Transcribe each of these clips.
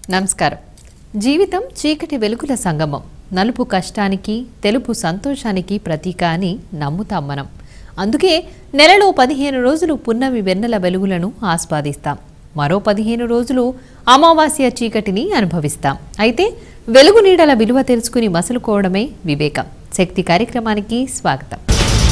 నమస్కారం జీవితం చీకటి వెలుగుల సంగమం నలుపు కష్టానికి తెలుపు సంతోషానికి ప్రతీక అని నమ్ముతాం మనం అందుకే నెలలో పదిహేను రోజులు పున్నమి వెన్నెల వెలుగులను ఆస్వాదిస్తాం మరో పదిహేను రోజులు అమావాస్య చీకటిని అనుభవిస్తాం అయితే వెలుగు నీడల విలువ తెలుసుకుని మసులుకోవడమే వివేకం శక్తి కార్యక్రమానికి స్వాగతం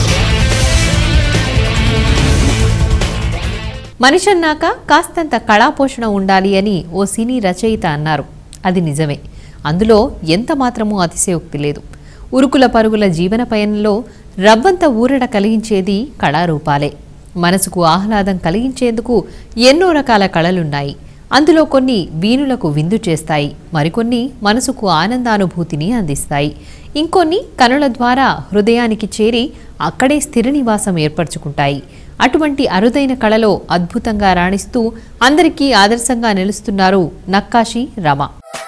మనిషి అన్నాక కాస్తంత కళాపోషణ ఉండాలి అని ఓ సినీ రచయిత అన్నారు అది నిజమే అందులో ఎంత మాత్రమూ అతిశయోక్తి లేదు ఉరుకుల పరుగుల జీవన పయనంలో రవ్వంత ఊరట కలిగించేది కళారూపాలే మనసుకు ఆహ్లాదం కలిగించేందుకు ఎన్నో రకాల కళలున్నాయి అందులో కొన్ని వీణులకు విందు చేస్తాయి మరికొన్ని మనసుకు ఆనందానుభూతిని అందిస్తాయి ఇంకొన్ని కనుల ద్వారా హృదయానికి చేరి అక్కడే స్థిర నివాసం ఏర్పరచుకుంటాయి అటువంటి అరుదైన కళలో అద్భుతంగా రాణిస్తూ అందరికీ ఆదర్శంగా నిలుస్తున్నారు నక్కాషి రమ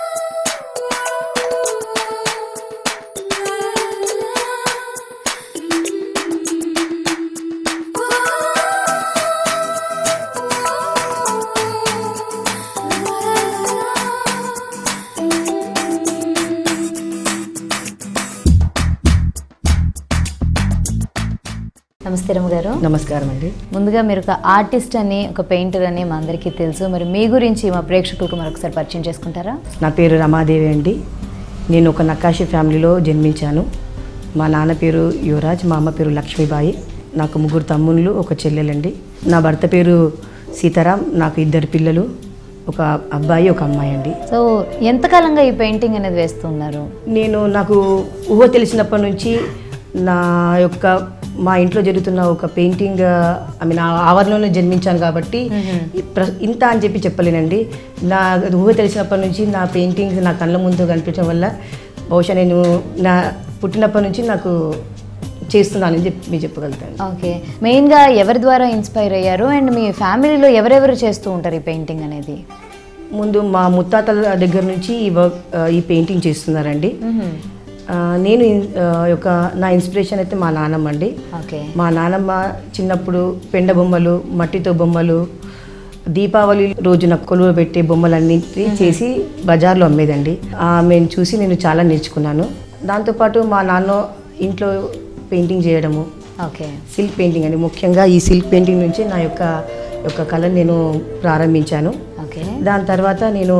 నమస్తే రమ్మ గారు నమస్కారం అండి ముందుగా మీరు ఒక ఆర్టిస్ట్ అని ఒక పెయింటర్ అని మా అందరికీ తెలుసు మరి మీ గురించి మా ప్రేక్షకులకు మరొకసారి పరిచయం చేసుకుంటారా నా పేరు రమాదేవి అండి నేను ఒక నక్కాషి ఫ్యామిలీలో జన్మించాను మా నాన్న పేరు యువరాజ్ మా అమ్మ పేరు లక్ష్మీబాయి నాకు ముగ్గురు తమ్ముళ్ళు ఒక చెల్లెలండి నా భర్త పేరు సీతారాం నాకు ఇద్దరు పిల్లలు ఒక అబ్బాయి ఒక అమ్మాయి అండి సో ఎంతకాలంగా ఈ పెయింటింగ్ అనేది వేస్తున్నారు నేను నాకు ఊహ తెలిసినప్పటి నుంచి నా యొక్క మా ఇంట్లో జరుగుతున్న ఒక పెయింటింగ్ ఐ మీన్ ఆవరణలోనే జన్మించాను కాబట్టి ఈ ప్ర- ఇంత అని చెప్పి చెప్పలేనండి నా ఊహ తెలిసినప్పటి నుంచి నా పెయింటింగ్స్ నా కళ్ళ ముందు కనిపించడం వల్ల బహుశా నేను నా పుట్టినప్పటి నుంచి నాకు చేస్తున్నానని చెప్పి మీరు చెప్పగలుగుతాను ఓకే మెయిన్గా ఎవరి ద్వారా ఇన్స్పైర్ అయ్యారు అండ్ మీ ఫ్యామిలీలో ఎవరెవరు చేస్తూ ఉంటారు ఈ పెయింటింగ్ అనేది ముందు మా ముత్తాతల దగ్గర నుంచి ఈ వర్క్ ఈ పెయింటింగ్ చేస్తున్నారండి ఆ, నేను ఇన్- ఆ, యొక్క నా ఇన్స్పిరేషన్ అయితే మా నాన్నమ్మ అండి ఓకే మా నానమ్మ చిన్నప్పుడు పెండ బొమ్మలు మట్టితో బొమ్మలు దీపావళి రోజున కొలువ పెట్టే బొమ్మలన్నింటినీ చేసి బజార్లో అమ్మేదండి ఆమెను చూసి నేను చాలా నేర్చుకున్నాను దాంతోపాటు మా నాన్న ఇంట్లో పెయింటింగ్ చేయడము ఓకే సిల్క్ పెయింటింగ్ అండి ముఖ్యంగా ఈ సిల్క్ పెయింటింగ్ నుంచి నా యొక్క యొక్క కళను నేను ప్రారంభించాను ఓకే దాని తర్వాత నేను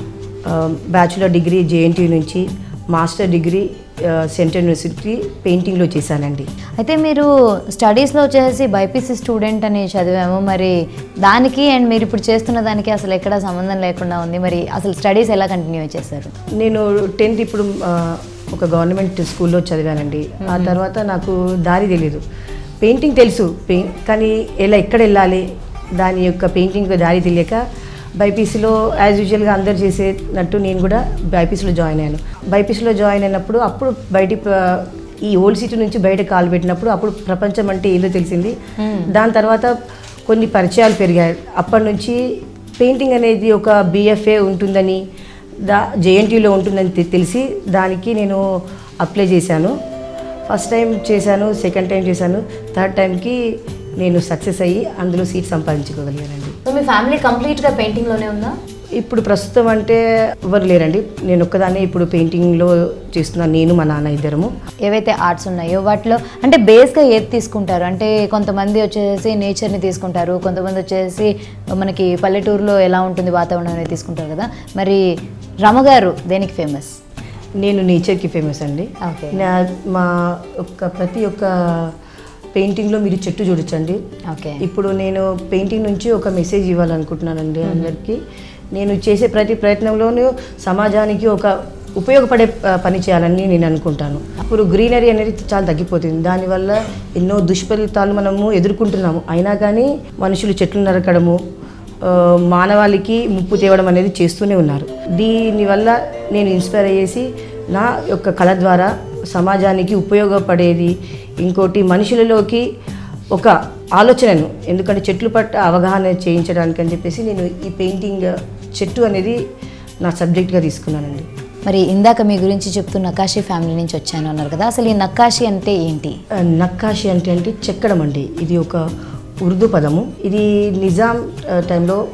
బ్యాచులర్ డిగ్రీ జేఎన్టీ నుంచి మాస్టర్ డిగ్రీ సెంట్రల్ యూనివర్సిటీ పెయింటింగ్లో చేశానండి అయితే మీరు స్టడీస్లో వచ్చేసి బైపీసీ స్టూడెంట్ అని చదివాము మరి దానికి అండ్ మీరు ఇప్పుడు చేస్తున్న దానికి అసలు ఎక్కడా సంబంధం లేకుండా ఉంది మరి అసలు స్టడీస్ ఎలా కంటిన్యూ చేశారు నేను టెన్త్ ఇప్పుడు ఆ, ఒక గవర్నమెంట్ స్కూల్లో చదివానండి ఆ తర్వాత నాకు దారి తెలియదు పెయింటింగ్ తెలుసు పెయి కానీ ఎలా ఎక్కడ వెళ్ళాలి దాని యొక్క పెయింటింగ్ దారి తెలియక బైపీసీలో యాజ్ యూజువల్గా అందరు చేసేటట్టు నేను కూడా బైపీసీలో జాయిన్ అయ్యాను బైపీసీలో జాయిన్ అయినప్పుడు అప్పుడు బయటి ప్ర- ఈ ఓల్డ్ సిటీ నుంచి బయట కాలు పెట్టినప్పుడు అప్పుడు ప్రపంచం అంటే ఏదో తెలిసింది దాని తర్వాత కొన్ని పరిచయాలు పెరిగాయి అప్పటి నుంచి పెయింటింగ్ అనేది ఒక బిఎఫ్ఏ ఉంటుందని దా జేఎన్టీలో ఉంటుందని తె- తెలిసి దానికి నేను అప్లై చేశాను ఫస్ట్ టైం చేశాను సెకండ్ టైం చేశాను థర్డ్ టైంకి నేను సక్సెస్ అయ్యి అందులో సీట్ సంపాదించుకోగలిగానండి సో మీ ఫ్యామిలీ కంప్లీట్గా పెయింటింగ్లోనే ఉందా ఇప్పుడు ప్రస్తుతం అంటే ఎవరు లేరండి నేను ఒక్కదాన్నే ఇప్పుడు పెయింటింగ్లో చేస్తున్నాను నేను మా నాన్న ఇద్దరము ఏవైతే ఆర్ట్స్ ఉన్నాయో వాటిలో అంటే బేస్గా ఏది తీసుకుంటారు అంటే కొంతమంది వచ్చేసి నేచర్ని తీసుకుంటారు కొంతమంది వచ్చేసి మనకి పల్లెటూరులో ఎలా ఉంటుంది వాతావరణం అనేది తీసుకుంటారు కదా మరి రమగారు దేనికి ఫేమస్ నేను నేచర్కి ఫేమస్ అండి ఓకే నా మా ఒక్క ప్రతి ఒక్క పెయింటింగ్లో మీరు చెట్టు చూడొచ్చండి ఓకే ఇప్పుడు నేను పెయింటింగ్ నుంచి ఒక మెసేజ్ ఇవ్వాలనుకుంటున్నానండి అందరికీ నేను చేసే ప్రతి ప్రయత్నంలోనూ సమాజానికి ఒక ఉపయోగపడే ఆ, పని చేయాలని నేను అనుకుంటాను ఇప్పుడు గ్రీనరీ అనేది చాలా తగ్గిపోతుంది దానివల్ల ఎన్నో దుష్ఫలితాలు మనము ఎదుర్కొంటున్నాము అయినా కానీ మనుషులు చెట్లు నరకడము ఆ, మానవాళికి ముప్పు తేవడం అనేది చేస్తూనే ఉన్నారు దీనివల్ల నేను ఇన్స్పైర్ అయ్యేసి నా యొక్క కళ ద్వారా సమాజానికి ఉపయోగపడేది ఇంకోటి మనుషులలోకి ఒక ఆలోచనను ఎందుకంటే చెట్లు పట్ల అవగాహన చేయించడానికి అని చెప్పేసి నేను ఈ పెయింటింగ్ చెట్టు అనేది నా సబ్జెక్ట్గా తీసుకున్నానండి మరి ఇందాక మీ గురించి చెప్తూ నకాషి ఫ్యామిలీ నుంచి వచ్చాను అన్నారు కదా అసలు ఈ నకాషి అంటే ఏంటి ఆ, నక్కాషి అంటే అంటే చెక్కడం అండి ఇది ఒక ఉర్దూ పదము ఇది నిజాం ఆ, టైంలో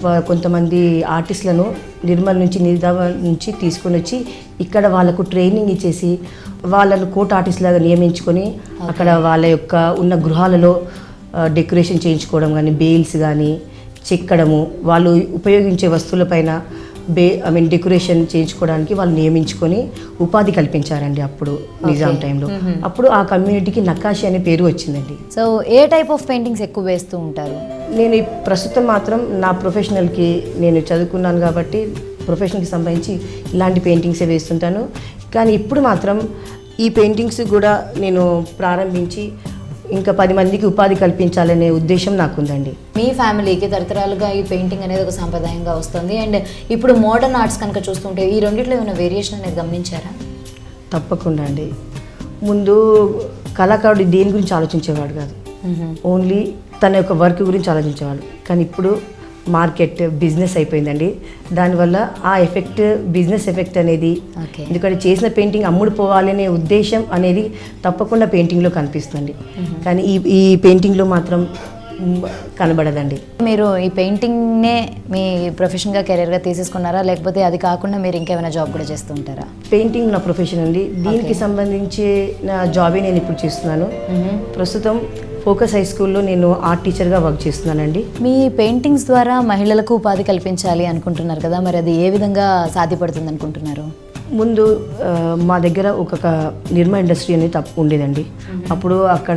వా- కొంతమంది ఆర్టిస్టులను నిర్మల్ నుంచి నిజామాబాద్ నుంచి తీసుకొని వచ్చి ఇక్కడ వాళ్ళకు ట్రైనింగ్ ఇచ్చేసి వాళ్ళను కోట్ ఆర్టిస్ట్ లాగా నియమించుకొని అక్కడ వాళ్ళ యొక్క ఉన్న గృహాలలో ఆ, డెకరేషన్ చేయించుకోవడం కానీ బెయిల్స్ కానీ చెక్కడము వాళ్ళు ఉపయోగించే వస్తువులపైన బే ఐ మీన్ డెకరేషన్ చేయించుకోవడానికి వాళ్ళు నియమించుకొని ఉపాధి కల్పించారండి అప్పుడు నిజాం టైంలో అప్పుడు ఆ కమ్యూనిటీకి నక్కాషి అనే పేరు వచ్చిందండి so a type of paintings ఎక్కువ వేస్తూ ఉంటారు నేను ఈ ప్రస్తుతం మాత్రం నా ప్రొఫెషనల్కి నేను చదువుకున్నాను కాబట్టి ప్రొఫెషనల్కి సంబంధించి ఇలాంటి పెయింటింగ్సే వేస్తుంటాను కానీ ఇప్పుడు మాత్రం ఈ పెయింటింగ్స్ కూడా నేను ప్రారంభించి ఇంకా పది మందికి ఉపాధి కల్పించాలనే ఉద్దేశం నాకుందండి మీ ఫ్యామిలీకి తరతరాలుగా ఈ పెయింటింగ్ అనేది ఒక సాంప్రదాయంగా వస్తుంది అండ్ ఇప్పుడు మోడర్న్ ఆర్ట్స్ కనుక చూస్తుంటే ఈ రెండిట్లో ఏమైనా వేరియేషన్ అనేది గమనించారా తప్పకుండా అండి ముందు కళాకారుడు దేని గురించి ఆలోచించేవాడు కాదు ఓన్లీ తన యొక్క వర్క్ గురించి ఆలోచించేవాడు కానీ ఇప్పుడు మార్కెట్ బిజినెస్ అయిపోయిందండి దానివల్ల ఆ ఎఫెక్ట్ బిజినెస్ ఎఫెక్ట్ అనేది ఓకే ఎందుకంటే చేసిన పెయింటింగ్ అమ్ముడు పోవాలనే ఉద్దేశం అనేది తప్పకుండా పెయింటింగ్లో కనిపిస్తుంది కానీ ఈ ఈ పెయింటింగ్లో మాత్రం మ్, కనబడదండి మీరు ఈ పెయింటింగ్నే మీ ప్రొఫెషన్గా కెరీర్గా తీసేసుకున్నారా లేకపోతే అది కాకుండా మీరు ఇంకేమైనా జాబ్ కూడా చేస్తూ ఉంటారా పెయింటింగ్ నా ప్రొఫెషన్ అండి దీనికి సంబంధించి నా జాబే నేను ఇప్పుడు చేస్తున్నాను ప్రస్తుతం ఫోకస్ హై స్కూల్లో నేను ఆర్ట్ టీచర్గా వర్క్ చేస్తున్నానండి మీ పెయింటింగ్స్ ద్వారా మహిళలకు ఉపాధి కల్పించాలి అనుకుంటున్నారు కదా మరి అది ఏ విధంగా సాధ్యపడుతుంది అనుకుంటున్నారు ముందు ఆ, మా దగ్గర ఒక క- నిర్మా ఇండస్ట్రీ అనేది తప్ప ఉండేదండి అప్పుడు అక్కడ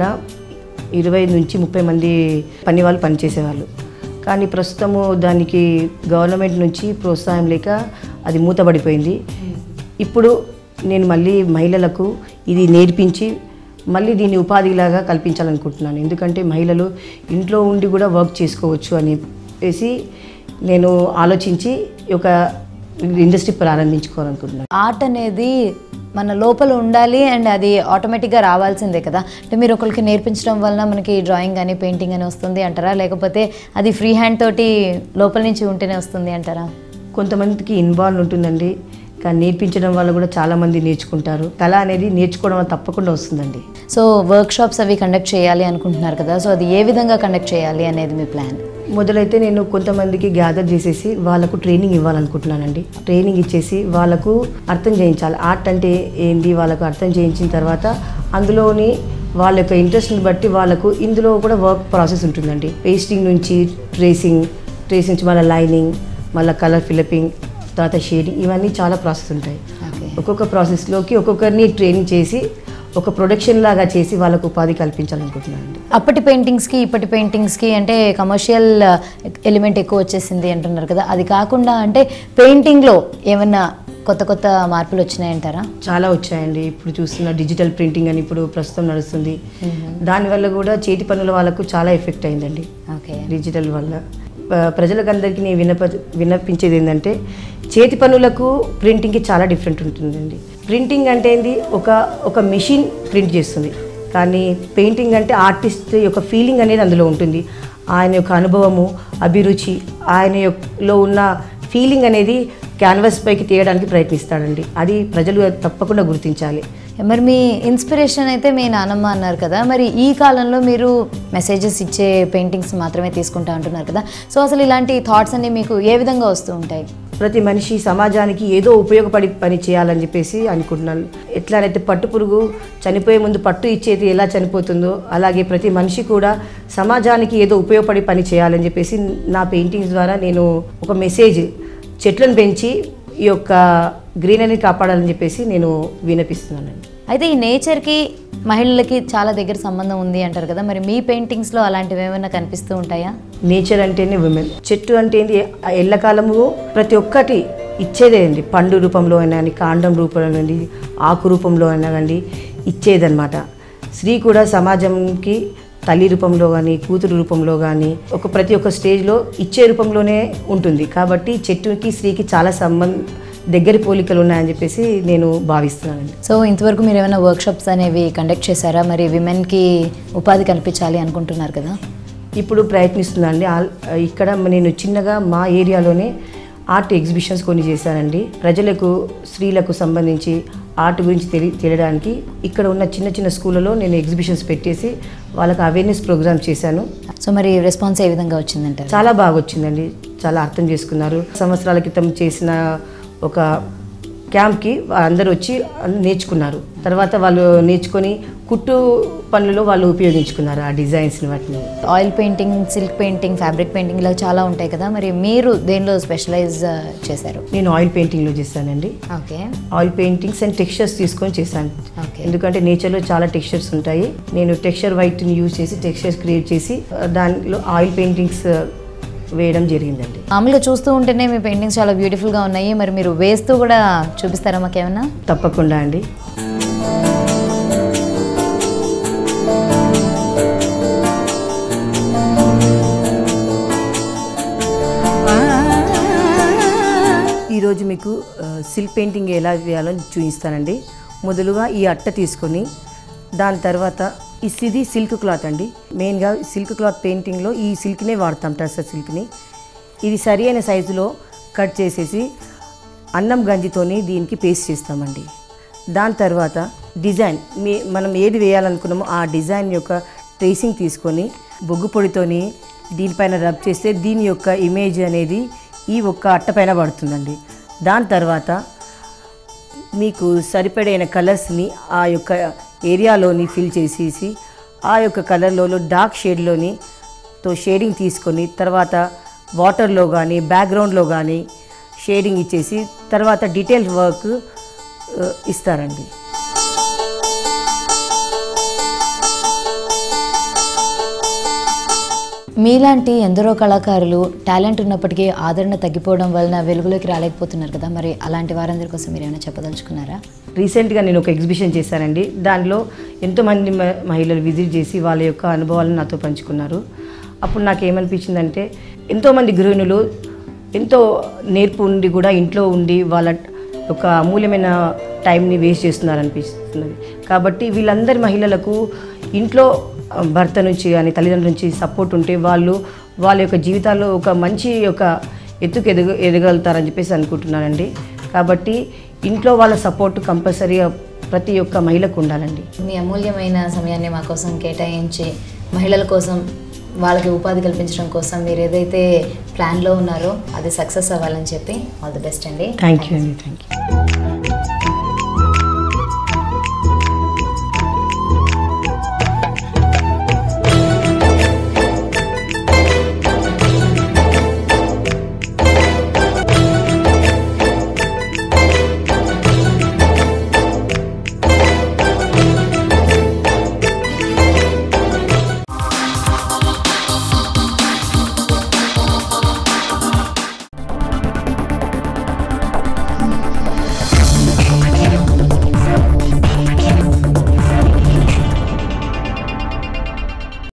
ఇరవై నుంచి ముప్పై మంది పని వాళ్ళు పనిచేసేవాళ్ళు కానీ ప్రస్తుతము దానికి గవర్నమెంట్ నుంచి ప్రోత్సాహం లేక అది మూతబడిపోయింది ఇప్పుడు నేను మళ్ళీ మహిళలకు ఇది నేర్పించి మళ్ళీ దీన్ని ఉపాధిలాగా కల్పించాలనుకుంటున్నాను ఎందుకంటే మహిళలు ఇంట్లో ఉండి కూడా వర్క్ చేసుకోవచ్చు అని చెప్పేసి నేను ఆలోచించి ఒక ఇండస్ట్రీ ప్రారంభించుకోవాలనుకుంటున్నాను ఆర్ట్ అనేది మన లోపల ఉండాలి అండ్ అది ఆటోమేటిక్గా రావాల్సిందే కదా అంటే మీరు ఒకరికి నేర్పించడం వలన మనకి డ్రాయింగ్ కానీ పెయింటింగ్ అని వస్తుంది అంటారా లేకపోతే అది ఫ్రీ హ్యాండ్ తోటి లోపల నుంచి ఉంటేనే వస్తుంది అంటారా కొంతమందికి ఇన్వాల్వ్ ఉంటుందండి కానీ నేర్పించడం వల్ల కూడా చాలామంది నేర్చుకుంటారు కళ అనేది నేర్చుకోవడం వల్ల తప్పకుండా వస్తుందండి సో వర్క్ షాప్స్ అవి కండక్ట్ చేయాలి అనుకుంటున్నారు కదా సో అది ఏ విధంగా కండక్ట్ చేయాలి అనేది మీ ప్లాన్ మొదలైతే నేను కొంతమందికి గ్యాదర్ చేసేసి వాళ్ళకు ట్రైనింగ్ ఇవ్వాలనుకుంటున్నానండి ట్రైనింగ్ ఇచ్చేసి వాళ్ళకు అర్థం చేయించాలి ఆర్ట్ అంటే ఏంది వాళ్ళకు అర్థం చేయించిన తర్వాత అందులోని వాళ్ళ యొక్క ఇంట్రెస్ట్ని బట్టి వాళ్ళకు ఇందులో కూడా వర్క్ ప్రాసెస్ ఉంటుందండి పేస్టింగ్ నుంచి ట్రేసింగ్ ట్రేసింగ్ నుంచి మళ్ళీ లైనింగ్ మళ్ళీ కలర్ ఫిలపింగ్ తర్వాత షేడింగ్ ఇవన్నీ చాలా ప్రాసెస్ ఉంటాయి ఓకే ఒక్కొక్క ప్రాసెస్లోకి ఒక్కొక్కరిని ట్రైనింగ్ చేసి ఒక ప్రొడక్షన్ లాగా చేసి వాళ్ళకు ఉపాధి కల్పించాలనుకుంటున్నానండి అప్పటి పెయింటింగ్స్కి ఇప్పటి పెయింటింగ్స్కి అంటే కమర్షియల్ ఎలిమెంట్ ఎక్కువ వచ్చేసింది అంటున్నారు కదా అది కాకుండా అంటే పెయింటింగ్లో ఏమన్నా కొత్త కొత్త మార్పులు వచ్చినాయంటారా చాలా వచ్చాయండి ఇప్పుడు చూస్తున్న డిజిటల్ ప్రింటింగ్ అని ఇప్పుడు ప్రస్తుతం నడుస్తుంది దానివల్ల కూడా చేతి పనుల వాళ్ళకు చాలా ఎఫెక్ట్ అయిందండి ఓకే డిజిటల్ వల్ల ప- ప్రజలకందరికీ నేను వినప విన్నపించేది ఏంటంటే చేతి పనులకు ప్రింటింగ్కి చాలా డిఫరెంట్ ఉంటుందండి ప్రింటింగ్ అంటే ఏంది ఒక ఒక మెషిన్ ప్రింట్ చేస్తుంది కానీ పెయింటింగ్ అంటే ఆర్టిస్ట్ యొక్క ఫీలింగ్ అనేది అందులో ఉంటుంది ఆయన యొక్క అనుభవము అభిరుచి ఆయన యొక్కలో ఉన్న ఫీలింగ్ అనేది క్యాన్వాస్ పైకి తీయడానికి ప్రయత్నిస్తాడండి అది ప్రజలు తప్పకుండా గుర్తించాలి మరి మీ ఇన్స్పిరేషన్ అయితే మీ నానమ్మ అన్నారు కదా మరి ఈ కాలంలో మీరు మెసేజెస్ ఇచ్చే పెయింటింగ్స్ మాత్రమే తీసుకుంటా అంటున్నారు కదా సో అసలు ఇలాంటి థాట్స్ అన్ని మీకు ఏ విధంగా వస్తూ ఉంటాయి ప్రతి మనిషి సమాజానికి ఏదో ఉపయోగపడి పని చేయాలని చెప్పేసి అనుకుంటున్నాను ఎట్లానైతే పట్టు పురుగు చనిపోయే ముందు పట్టు ఇచ్చేది ఎలా చనిపోతుందో అలాగే ప్రతి మనిషి కూడా సమాజానికి ఏదో ఉపయోగపడి పని చేయాలని చెప్పేసి నా పెయింటింగ్స్ ద్వారా నేను ఒక మెసేజ్ చెట్లను పెంచి ఈ యొక్క గ్రీనరీ కాపాడాలని చెప్పేసి నేను వినపిస్తున్నానండి అయితే ఈ నేచర్కి మహిళలకి చాలా దగ్గర సంబంధం ఉంది అంటారు కదా మరి మీ పెయింటింగ్స్లో అలాంటివి ఏమైనా కనిపిస్తూ ఉంటాయా నేచర్ అంటేనే ఉమెన్ చెట్టు అంటే ఏంది ఆ ఎల్లకాలము ప్రతి ఒక్కటి ఇచ్చేదే అండి పండు రూపంలో అయినా కానీ కాండం రూపంలో అండి ఆకు రూపంలో అయినా కానీ ఇచ్చేదన్నమాట స్త్రీ కూడా సమాజంకి తల్లి రూపంలో కానీ కూతురు రూపంలో కానీ ఒక ప్రతి ఒక్క స్టేజ్లో ఇచ్చే రూపంలోనే ఉంటుంది కాబట్టి చెట్టుకి స్త్రీకి చాలా సంబంధ దగ్గరి పోలికలు ఉన్నాయని చెప్పేసి నేను భావిస్తున్నానండి సో ఇంతవరకు మీరు ఏమైనా వర్క్షాప్స్ అనేవి కండక్ట్ చేశారా మరి విమెన్కి ఉపాధి కల్పించాలి అనుకుంటున్నారు కదా ఇప్పుడు ప్రయత్నిస్తున్నానండి ఆల్- ఇక్కడ నేను చిన్నగా మా ఏరియాలోనే ఆర్ట్ ఎగ్జిబిషన్స్ కొన్ని చేశానండి ప్రజలకు స్త్రీలకు సంబంధించి ఆర్ట్ గురించి తెలి తెలియడానికి ఇక్కడ ఉన్న చిన్న చిన్న స్కూళ్ళలో నేను ఎగ్జిబిషన్స్ పెట్టేసి వాళ్ళకి అవేర్నెస్ ప్రోగ్రామ్ చేశాను సో మరి రెస్పాన్స్ ఏ విధంగా వచ్చిందంటారు చాలా బాగా వచ్చిందండి చాలా అర్థం చేసుకున్నారు సంవత్సరాల క్రితం చేసిన ఒక క్యాంప్కి అందరూ వచ్చి అందరూ నేర్చుకున్నారు తర్వాత వాళ్ళు నేర్చుకొని కుట్టు పనులలో వాళ్ళు ఉపయోగించుకున్నారు ఆ డిజైన్స్ని వాటిని oil painting silk painting fabric painting ఇలా చాలా ఉంటాయి కదా మరి మీరు దేనిలో స్పెషలైజ్ చేశారు నేను ఆయిల్ పెయింటింగ్లో చేశానండి okay oil paintings and textures తీసుకొని చేశాను ఓకే ఎందుకంటే నేచర్లో చాలా టెక్స్చర్స్ ఉంటాయి నేను టెక్స్చర్ వైట్ని యూజ్ చేసి టెక్స్చర్స్ క్రియేట్ చేసి ఆ, దానిలో ఆయిల్ పెయింటింగ్స్ వేయడం జరిగిందండి మామూలుగా చూస్తూ ఉంటేనే మీ పెయింటింగ్స్ చాలా బ్యూటిఫుల్గా ఉన్నాయి మరి మీరు వేస్తూ కూడా చూపిస్తారా మాకేమన్నా తప్పకుండా అండి ఈరోజు మీకు ఆ, సిల్క్ పెయింటింగ్ ఎలా వేయాలో చూపిస్తానండి మొదలుగా ఈ అట్ట తీసుకొని దాని తర్వాత ఈ సిది సిల్క్ క్లాత్ అండి మెయిన్గా సిల్క్ క్లాత్ పెయింటింగ్లో ఈ సిల్క్నే వాడతాం టస్సర్ సిల్క్ని ఇది సరి అయిన సైజులో కట్ చేసేసి అన్నం గంజితోని దీనికి పేస్ట్ చేస్తామండి దాని తర్వాత డిజైన్ మీ మనం ఏది వేయాలనుకున్నామో ఆ డిజైన్ యొక్క ట్రేసింగ్ తీసుకొని బొగ్గు పొడితోని దీనిపైన రబ్ చేస్తే దీని యొక్క ఇమేజ్ అనేది ఈ ఒక్క అట్టపైన పడుతుందండి దాని తర్వాత మీకు సరిపడైన కలర్స్ని ఆ యొక్క ఏరియాలోని ఫిల్ చేసేసి ఆ యొక్క కలర్లో డార్క్ షేడ్లోని తో షేడింగ్ తీసుకొని తర్వాత వాటర్లో కానీ బ్యాక్గ్రౌండ్లో కానీ షేడింగ్ ఇచ్చేసి తర్వాత డీటెయిల్ వర్క్ ఆ, ఇస్తారండి మీలాంటి ఎందరో కళాకారులు టాలెంట్ ఉన్నప్పటికీ ఆదరణ తగ్గిపోవడం వలన వెలుగులోకి రాలేకపోతున్నారు కదా మరి అలాంటి వారందరి కోసం మీరు ఏమైనా చెప్పదలుచుకున్నారా రీసెంట్గా నేను ఒక ఎగ్జిబిషన్ చేశానండి దానిలో ఎంతోమంది మ- మహిళలు విజిట్ చేసి వాళ్ళ యొక్క అనుభవాలను నాతో పంచుకున్నారు అప్పుడు నాకు ఏమనిపించిందంటే ఎంతోమంది గృహిణులు ఎంతో నేర్పు ఉండి కూడా ఇంట్లో ఉండి వాళ్ళ యొక్క అమూల్యమైన టైంని వేస్ట్ చేస్తున్నారు అనిపిస్తున్నది కాబట్టి వీళ్ళందరి మహిళలకు ఇంట్లో ఆ, భర్త నుంచి కానీ తల్లిదండ్రుల నుంచి సపోర్ట్ ఉంటే వాళ్ళు వాళ్ళ యొక్క జీవితాల్లో ఒక మంచి యొక్క ఎత్తుకు ఎదగ ఎదగలుగుతారని చెప్పేసి అనుకుంటున్నానండి కాబట్టి ఇంట్లో వాళ్ళ సపోర్ట్ కంపల్సరీగా ప్రతి ఒక్క మహిళకు ఉండాలండి మీ అమూల్యమైన సమయాన్ని మా కోసం కేటాయించి మహిళల కోసం వాళ్ళకి ఉపాధి కల్పించడం కోసం మీరు ఏదైతే ప్లాన్లో ఉన్నారో అది సక్సెస్ అవ్వాలని చెప్పి ఆల్ ది బెస్ట్ అండి థ్యాంక్ యూ అండి థ్యాంక్ యూ